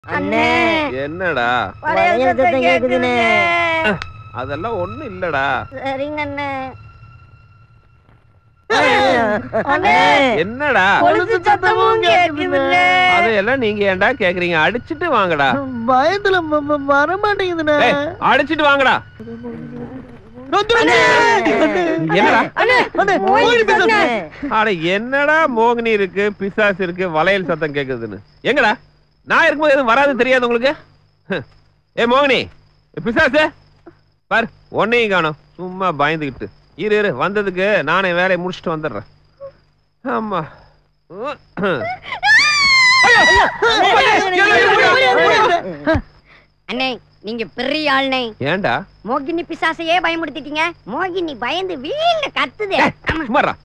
அண்ணே என்னடா வளையல் சத்தம் கேக்குதுண்ணே அதெல்லாம் ஒண்ணும் இல்லடா சரிங்க அண்ணே அண்ணே என்னடா கொலுசு சத்தமும் கேக்குதுண்ணே அதையெல்லாம் நீங்க ஏன்டா கேக்குறீங்க அடிச்சிட்டு வாங்கடா பயத்துல ம- ம- வர மாட்டேங்குதுண்ணே ஏய், அடிச்சிட்டு வாங்கடா என்னடா அண்ணே, மோகினி பிசாசு. அட என்னடா மோகினி இருக்கு பிசாசு இருக்கு வளையல் சத்தம் கேக்குதுன்னு எங்கடா நான் இருக்கும்போது எதுவும் வராது தெரியாது உங்களுக்கு ஹ். ஏ மோகினி பிசாசு பார் ஒன்னையும் காணோம் சும்மா பயந்துகிட்டு இரு இரு வந்ததுக்கு நானே வேலையை முடிச்சுட்டு வந்துடுறேன் ஆமா அண்ணே நீங்க பெரிய ஆள்னே ஏன்டா மோகினி பிசாசையே பயமுடுத்திட்டீங்க மோகினி பயந்து வீல்ல கத்துது ஆமா. சும்மாடா